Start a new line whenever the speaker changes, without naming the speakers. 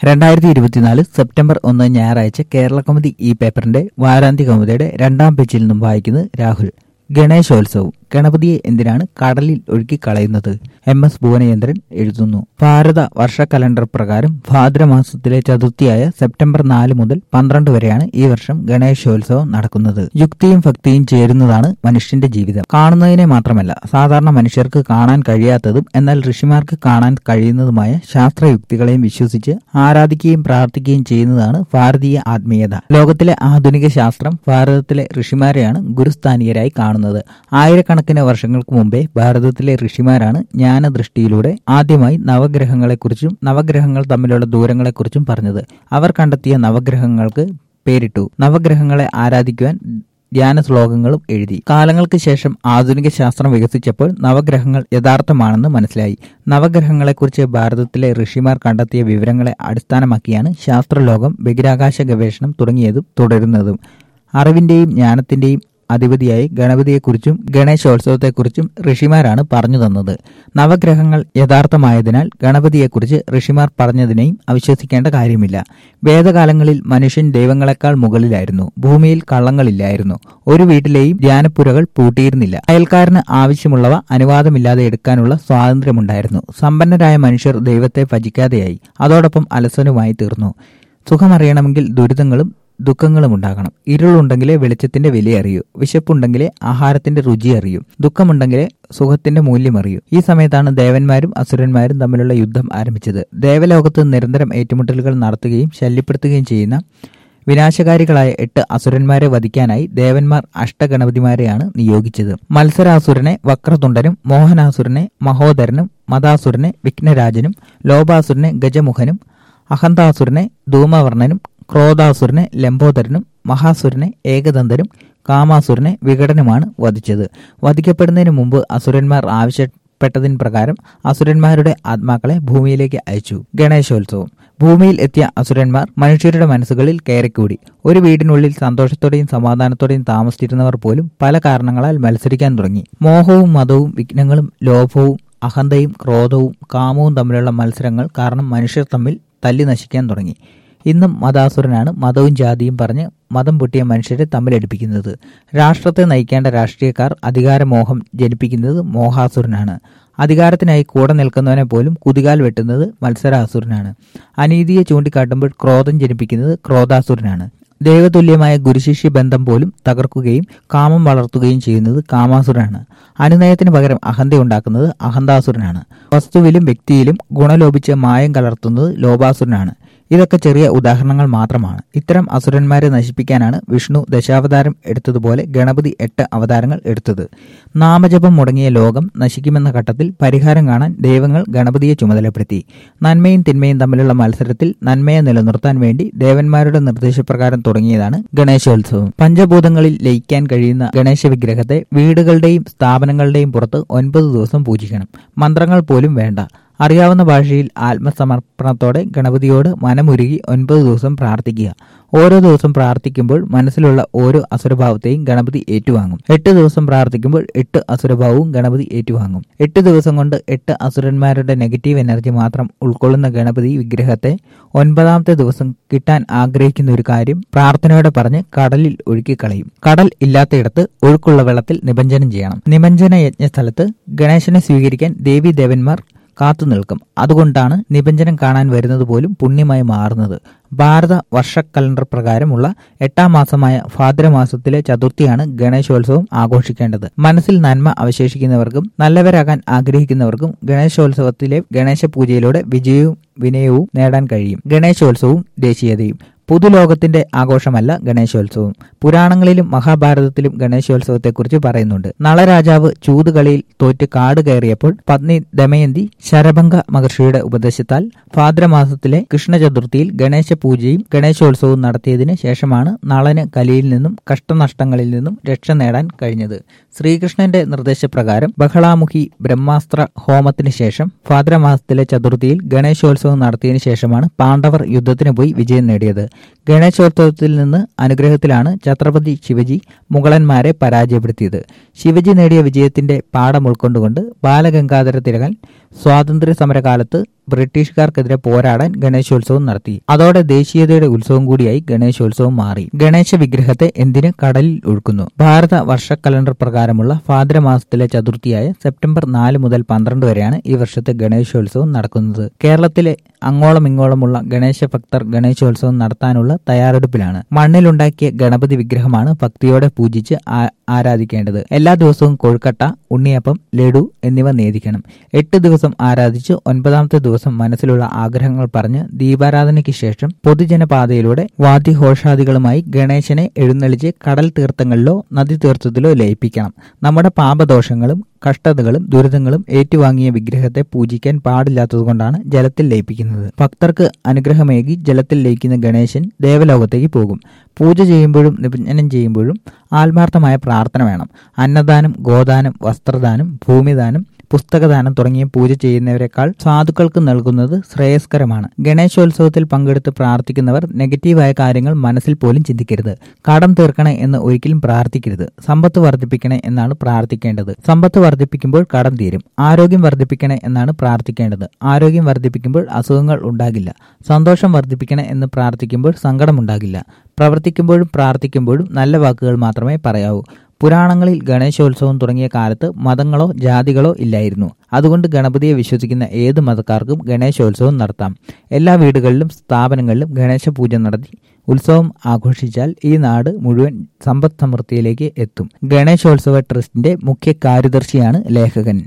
രണ്ടായിരത്തി ഇരുപത്തിനാല് സെപ്റ്റംബർ ഒന്ന് ഞായറാഴ്ച കേരള കൗമുദി ഈ പേപ്പറിന്റെ വാരാന്ത്യ കൗമുദിയുടെ രണ്ടാം പേജിൽ നിന്നും വായിക്കുന്നത് രാഹുൽ ഗണേശോത്സവം ഗണപതിയെ എന്തിനാണ് കടലിൽ ഒഴുക്കി കളയുന്നത് എം എസ് ഭുവനചന്ദ്രൻ എഴുതുന്നു ഭാരത വർഷ കലണ്ടർ പ്രകാരം ഭാദ്രമാസത്തിലെ ചതുർത്ഥിയായ സെപ്റ്റംബർ നാല് മുതൽ പന്ത്രണ്ട് വരെയാണ് ഈ വർഷം ഗണേശോത്സവം നടക്കുന്നത് യുക്തിയും ഭക്തിയും ചേരുന്നതാണ് മനുഷ്യന്റെ ജീവിതം കാണുന്നതിനെ മാത്രമല്ല സാധാരണ മനുഷ്യർക്ക് കാണാൻ കഴിയാത്തതും എന്നാൽ ഋഷിമാർക്ക് കാണാൻ കഴിയുന്നതുമായ ശാസ്ത്രയുക്തികളെയും വിശ്വസിച്ച് ആരാധിക്കുകയും പ്രാർത്ഥിക്കുകയും ചെയ്യുന്നതാണ് ഭാരതീയ ആത്മീയത ലോകത്തിലെ ആധുനിക ശാസ്ത്രം ഭാരതത്തിലെ ഋഷിമാരെയാണ് ഗുരുസ്ഥാനീയരായി കാണുന്നത് ആയിരക്കണക്കിന് വർഷങ്ങൾക്ക് മുമ്പേ ഭാരതത്തിലെ ഋഷിമാരാണ് ജ്ഞാനദൃഷ്ടിയിലൂടെ ആദ്യമായി നവഗ്രഹങ്ങളെക്കുറിച്ചും നവഗ്രഹങ്ങൾ തമ്മിലുള്ള ദൂരങ്ങളെക്കുറിച്ചും പറഞ്ഞത് അവർ കണ്ടെത്തിയ നവഗ്രഹങ്ങൾക്ക് പേരിട്ടു നവഗ്രഹങ്ങളെ ആരാധിക്കുവാൻ ധ്യാന ശ്ലോകങ്ങളും എഴുതി കാലങ്ങൾക്ക് ശേഷം ആധുനിക ശാസ്ത്രം വികസിച്ചപ്പോൾ നവഗ്രഹങ്ങൾ യഥാർത്ഥമാണെന്ന് മനസ്സിലായി നവഗ്രഹങ്ങളെക്കുറിച്ച് ഭാരതത്തിലെ ഋഷിമാർ കണ്ടെത്തിയ വിവരങ്ങളെ അടിസ്ഥാനമാക്കിയാണ് ശാസ്ത്രലോകം ബഹിരാകാശ ഗവേഷണം തുടങ്ങിയതും തുടരുന്നതും അറിവിന്റെയും ജ്ഞാനത്തിന്റെയും അധിപതിയായി ഗണപതിയെക്കുറിച്ചും ഗണേശോത്സവത്തെക്കുറിച്ചും ഋഷിമാരാണ് പറഞ്ഞു തന്നത് നവഗ്രഹങ്ങൾ യഥാർത്ഥമായതിനാൽ ഗണപതിയെക്കുറിച്ച് ഋഷിമാർ പറഞ്ഞതിനെയും അവിശ്വസിക്കേണ്ട കാര്യമില്ല വേദകാലങ്ങളിൽ മനുഷ്യൻ ദൈവങ്ങളെക്കാൾ മുകളിലായിരുന്നു ഭൂമിയിൽ കള്ളങ്ങളില്ലായിരുന്നു ഒരു വീട്ടിലെയും ധ്യാനപ്പുരകൾ പൂട്ടിയിരുന്നില്ല അയൽക്കാരന് ആവശ്യമുള്ളവ അനുവാദമില്ലാതെ എടുക്കാനുള്ള സ്വാതന്ത്ര്യമുണ്ടായിരുന്നു സമ്പന്നരായ മനുഷ്യർ ദൈവത്തെ ഭജിക്കാതെയായി അതോടൊപ്പം അലസനുമായി തീർന്നു സുഖമറിയണമെങ്കിൽ ദുരിതങ്ങളും ദുഃഖങ്ങളും ഉണ്ടാകണം ഇരുളുണ്ടെങ്കിലേ വെളിച്ചത്തിന്റെ വില അറിയൂ വിശപ്പുണ്ടെങ്കിലേ ആഹാരത്തിന്റെ രുചി അറിയൂ ദുഃഖമുണ്ടെങ്കിലേ സുഖത്തിന്റെ മൂല്യം അറിയൂ ഈ സമയത്താണ് ദേവന്മാരും അസുരന്മാരും തമ്മിലുള്ള യുദ്ധം ആരംഭിച്ചത് ദേവലോകത്ത് നിരന്തരം ഏറ്റുമുട്ടലുകൾ നടത്തുകയും ശല്യപ്പെടുത്തുകയും ചെയ്യുന്ന വിനാശകാരികളായ എട്ട് അസുരന്മാരെ വധിക്കാനായി ദേവന്മാർ അഷ്ടഗണപതിമാരെയാണ് നിയോഗിച്ചത് മത്സരാസുരനെ വക്രതുണ്ടനും മോഹനാസുരനെ മഹോദരനും മതാസുരനെ വിഘ്നരാജനും ലോപാസുരനെ ഗജമുഖനും അഹന്താസുരനെ ധൂമവർണനും ക്രോധാസുരനെ ലംബോദരനും മഹാസുരനെ ഏകദന്തനും കാമാസുരനെ വികടനുമാണ് വധിച്ചത് വധിക്കപ്പെടുന്നതിന് മുമ്പ് അസുരന്മാർ ആവശ്യപ്പെട്ടതിന് പ്രകാരം അസുരന്മാരുടെ ആത്മാക്കളെ ഭൂമിയിലേക്ക് അയച്ചു ഗണേശോത്സവം ഭൂമിയിൽ എത്തിയ അസുരന്മാർ മനുഷ്യരുടെ മനസ്സുകളിൽ കയറിക്കൂടി ഒരു വീടിനുള്ളിൽ സന്തോഷത്തോടെയും സമാധാനത്തോടെയും താമസിച്ചിരുന്നവർ പോലും പല കാരണങ്ങളാൽ മത്സരിക്കാൻ തുടങ്ങി മോഹവും മതവും വിഘ്നങ്ങളും ലോഭവും അഹന്തയും ക്രോധവും കാമവും തമ്മിലുള്ള മത്സരങ്ങൾ കാരണം മനുഷ്യർ തമ്മിൽ തല്ലി നശിക്കാൻ തുടങ്ങി ഇന്നും മതാസുരനാണ് മതവും ജാതിയും പറഞ്ഞ് മതം പൊട്ടിയ മനുഷ്യരെ തമ്മിലടിപ്പിക്കുന്നത് രാഷ്ട്രത്തെ നയിക്കേണ്ട രാഷ്ട്രീയക്കാർ അധികാരമോഹം ജനിപ്പിക്കുന്നത് മോഹാസുരനാണ് അധികാരത്തിനായി കൂടെ നിൽക്കുന്നവനെ പോലും കുതികാൽ വെട്ടുന്നത് മത്സരാസുരനാണ് അനീതിയെ ചൂണ്ടിക്കാട്ടുമ്പോൾ ക്രോധം ജനിപ്പിക്കുന്നത് ക്രോധാസുരനാണ് ദൈവതുല്യമായ ഗുരുശിഷ്യ ബന്ധം പോലും തകർക്കുകയും കാമം വളർത്തുകയും ചെയ്യുന്നത് കാമാസുരനാണ് അനുനയത്തിന് പകരം അഹന്ത ഉണ്ടാക്കുന്നത് അഹന്താസുരനാണ് വസ്തുവിലും വ്യക്തിയിലും ഗുണലോപിച്ച് മായം കലർത്തുന്നത് ലോപാസുരനാണ് ഇതൊക്കെ ചെറിയ ഉദാഹരണങ്ങൾ മാത്രമാണ് ഇത്തരം അസുരന്മാരെ നശിപ്പിക്കാനാണ് വിഷ്ണു ദശാവതാരം എടുത്തതുപോലെ ഗണപതി എട്ട് അവതാരങ്ങൾ എടുത്തത് നാമജപം മുടങ്ങിയ ലോകം നശിക്കുമെന്ന ഘട്ടത്തിൽ പരിഹാരം കാണാൻ ദൈവങ്ങൾ ഗണപതിയെ ചുമതലപ്പെടുത്തി നന്മയും തിന്മയും തമ്മിലുള്ള മത്സരത്തിൽ നന്മയെ നിലനിർത്താൻ വേണ്ടി ദേവന്മാരുടെ നിർദ്ദേശപ്രകാരം തുടങ്ങിയതാണ് ഗണേശോത്സവം പഞ്ചഭൂതങ്ങളിൽ ലയിക്കാൻ കഴിയുന്ന ഗണേശ വിഗ്രഹത്തെ വീടുകളുടെയും സ്ഥാപനങ്ങളുടെയും പുറത്ത് ഒൻപത് ദിവസം പൂജിക്കണം മന്ത്രങ്ങൾ പോലും വേണ്ട അറിയാവുന്ന ഭാഷയിൽ ആത്മസമർപ്പണത്തോടെ ഗണപതിയോട് മനമുരുകി ഒൻപത് ദിവസം പ്രാർത്ഥിക്കുക ഓരോ ദിവസം പ്രാർത്ഥിക്കുമ്പോൾ മനസ്സിലുള്ള ഓരോ അസുരഭാവത്തെയും ഗണപതി ഏറ്റുവാങ്ങും എട്ട് ദിവസം പ്രാർത്ഥിക്കുമ്പോൾ എട്ട് അസുരഭാവവും ഗണപതി ഏറ്റുവാങ്ങും എട്ട് ദിവസം കൊണ്ട് എട്ട് അസുരന്മാരുടെ നെഗറ്റീവ് എനർജി മാത്രം ഉൾക്കൊള്ളുന്ന ഗണപതി വിഗ്രഹത്തെ ഒൻപതാമത്തെ ദിവസം കിട്ടാൻ ആഗ്രഹിക്കുന്ന ഒരു കാര്യം പ്രാർത്ഥനയോടെ പറഞ്ഞ് കടലിൽ ഒഴുക്കിക്കളയും കടൽ ഇല്ലാത്തയിടത്ത് ഒഴുക്കുള്ള വെള്ളത്തിൽ നിബഞ്ജനം ചെയ്യണം നിമഞ്ജന യജ്ഞസ്ഥലത്ത് ഗണേശനെ സ്വീകരിക്കാൻ ദേവി ദേവന്മാർ കാത്തു നിൽക്കും അതുകൊണ്ടാണ് നിബഞ്ജനം കാണാൻ വരുന്നത് പോലും പുണ്യമായി മാറുന്നത് ഭാരത വർഷ കലണ്ടർ പ്രകാരമുള്ള എട്ടാം മാസമായ ഭാദ്രമാസത്തിലെ ചതുർത്ഥിയാണ് ഗണേശോത്സവം ആഘോഷിക്കേണ്ടത് മനസ്സിൽ നന്മ അവശേഷിക്കുന്നവർക്കും നല്ലവരാകാൻ ആഗ്രഹിക്കുന്നവർക്കും ഗണേശോത്സവത്തിലെ ഗണേശ പൂജയിലൂടെ വിജയവും വിനയവും നേടാൻ കഴിയും ഗണേശോത്സവവും ദേശീയതയും പുതുലോകത്തിന്റെ ആഘോഷമല്ല ഗണേശോത്സവം പുരാണങ്ങളിലും മഹാഭാരതത്തിലും ഗണേശോത്സവത്തെക്കുറിച്ച് പറയുന്നുണ്ട് നളരാജാവ് ചൂതുകളിയിൽ തോറ്റ് കാട് കയറിയപ്പോൾ പത്നി ദമയന്തി ശരഭംഗ മഹർഷിയുടെ ഉപദേശത്താൽ ഭാദ്രമാസത്തിലെ കൃഷ്ണചതുർത്ഥിയിൽ ഗണേശ പൂജയും ഗണേശോത്സവവും നടത്തിയതിന് ശേഷമാണ് നളന് കലിയിൽ നിന്നും കഷ്ടനഷ്ടങ്ങളിൽ നിന്നും രക്ഷ നേടാൻ കഴിഞ്ഞത് ശ്രീകൃഷ്ണന്റെ നിർദ്ദേശപ്രകാരം ബഹളാമുഖി ബ്രഹ്മാസ്ത്ര ഹോമത്തിന് ശേഷം ഭാദ്രമാസത്തിലെ ചതുർത്ഥിയിൽ ഗണേശോത്സവം നടത്തിയതിനു ശേഷമാണ് പാണ്ഡവർ യുദ്ധത്തിന് പോയി വിജയം നേടിയത് ഗണേശോത്സവത്തിൽ നിന്ന് അനുഗ്രഹത്തിലാണ് ഛത്രപതി ശിവജി മുഗളന്മാരെ പരാജയപ്പെടുത്തിയത് ശിവജി നേടിയ വിജയത്തിന്റെ പാഠം ഉൾക്കൊണ്ടുകൊണ്ട് ബാലഗംഗാധര തിലകൻ സ്വാതന്ത്ര്യ സമരകാലത്ത് ബ്രിട്ടീഷുകാർക്കെതിരെ പോരാടാൻ ഗണേശോത്സവം നടത്തി അതോടെ ദേശീയതയുടെ ഉത്സവം കൂടിയായി ഗണേശോത്സവം മാറി ഗണേശ വിഗ്രഹത്തെ എന്തിന് കടലിൽ ഒഴുക്കുന്നു ഭാരത വർഷ കലണ്ടർ പ്രകാരമുള്ള ഭാദ്ര മാസത്തിലെ ചതുർത്ഥിയായ സെപ്റ്റംബർ നാല് മുതൽ പന്ത്രണ്ട് വരെയാണ് ഈ വർഷത്തെ ഗണേശോത്സവം നടക്കുന്നത് കേരളത്തിലെ അങ്ങോളം ഇങ്ങോളമുള്ള ഗണേശ ഭക്തർ ഗണേശോത്സവം നടത്താനുള്ള തയ്യാറെടുപ്പിലാണ് മണ്ണിലുണ്ടാക്കിയ ഗണപതി വിഗ്രഹമാണ് ഭക്തിയോടെ പൂജിച്ച് ആരാധിക്കേണ്ടത് എല്ലാ ദിവസവും കൊഴുക്കട്ട ഉണ്ണിയപ്പം ലഡു എന്നിവ നേദിക്കണം എട്ട് ദിവസം ആരാധിച്ച് ഒൻപതാമത്തെ ദിവസം മനസ്സിലുള്ള ആഗ്രഹങ്ങൾ പറഞ്ഞ് ദീപാരാധനയ്ക്ക് ശേഷം പൊതുജനപാതയിലൂടെ വാദ്യഘോഷാദികളുമായി ഗണേശനെ എഴുന്നള്ളിച്ച് കടൽ തീർത്ഥങ്ങളിലോ നദീതീർത്ഥത്തിലോ ലയിപ്പിക്കണം നമ്മുടെ പാപദോഷങ്ങളും കഷ്ടതകളും ദുരിതങ്ങളും ഏറ്റുവാങ്ങിയ വിഗ്രഹത്തെ പൂജിക്കാൻ പാടില്ലാത്തതുകൊണ്ടാണ് ജലത്തിൽ ലയിപ്പിക്കുന്നത് ഭക്തർക്ക് അനുഗ്രഹമേകി ജലത്തിൽ ലയിക്കുന്ന ഗണേശൻ ദേവലോകത്തേക്ക് പോകും പൂജ ചെയ്യുമ്പോഴും നിമജ്ജനം ചെയ്യുമ്പോഴും ആത്മാർത്ഥമായ പ്രാർത്ഥന വേണം അന്നദാനം ഗോദാനം വസ്ത്രദാനം ഭൂമിദാനം പുസ്തകദാനം തുടങ്ങിയ പൂജ ചെയ്യുന്നവരെക്കാൾ സാധുക്കൾക്ക് നൽകുന്നത് ശ്രേയസ്കരമാണ് ഗണേശോത്സവത്തിൽ പങ്കെടുത്ത് പ്രാർത്ഥിക്കുന്നവർ നെഗറ്റീവായ കാര്യങ്ങൾ മനസ്സിൽ പോലും ചിന്തിക്കരുത് കടം തീർക്കണേ എന്ന് ഒരിക്കലും പ്രാർത്ഥിക്കരുത് സമ്പത്ത് വർദ്ധിപ്പിക്കണേ എന്നാണ് പ്രാർത്ഥിക്കേണ്ടത് സമ്പത്ത് വർദ്ധിപ്പിക്കുമ്പോൾ കടം തീരും ആരോഗ്യം വർദ്ധിപ്പിക്കണേ എന്നാണ് പ്രാർത്ഥിക്കേണ്ടത് ആരോഗ്യം വർദ്ധിപ്പിക്കുമ്പോൾ അസുഖങ്ങൾ ഉണ്ടാകില്ല സന്തോഷം വർദ്ധിപ്പിക്കണേ എന്ന് പ്രാർത്ഥിക്കുമ്പോൾ സങ്കടമുണ്ടാകില്ല പ്രവർത്തിക്കുമ്പോഴും പ്രാർത്ഥിക്കുമ്പോഴും നല്ല വാക്കുകൾ മാത്രമേ പറയാവൂ പുരാണങ്ങളിൽ ഗണേശോത്സവം തുടങ്ങിയ കാലത്ത് മതങ്ങളോ ജാതികളോ ഇല്ലായിരുന്നു അതുകൊണ്ട് ഗണപതിയെ വിശ്വസിക്കുന്ന ഏത് മതക്കാർക്കും ഗണേശോത്സവം നടത്താം എല്ലാ വീടുകളിലും സ്ഥാപനങ്ങളിലും ഗണേശ പൂജ നടത്തി ഉത്സവം ആഘോഷിച്ചാൽ ഈ നാട് മുഴുവൻ സമ്പദ് സമൃദ്ധിയിലേക്ക് എത്തും ഗണേശോത്സവ ട്രസ്റ്റിന്റെ മുഖ്യ കാര്യദർശിയാണ് ലേഖകൻ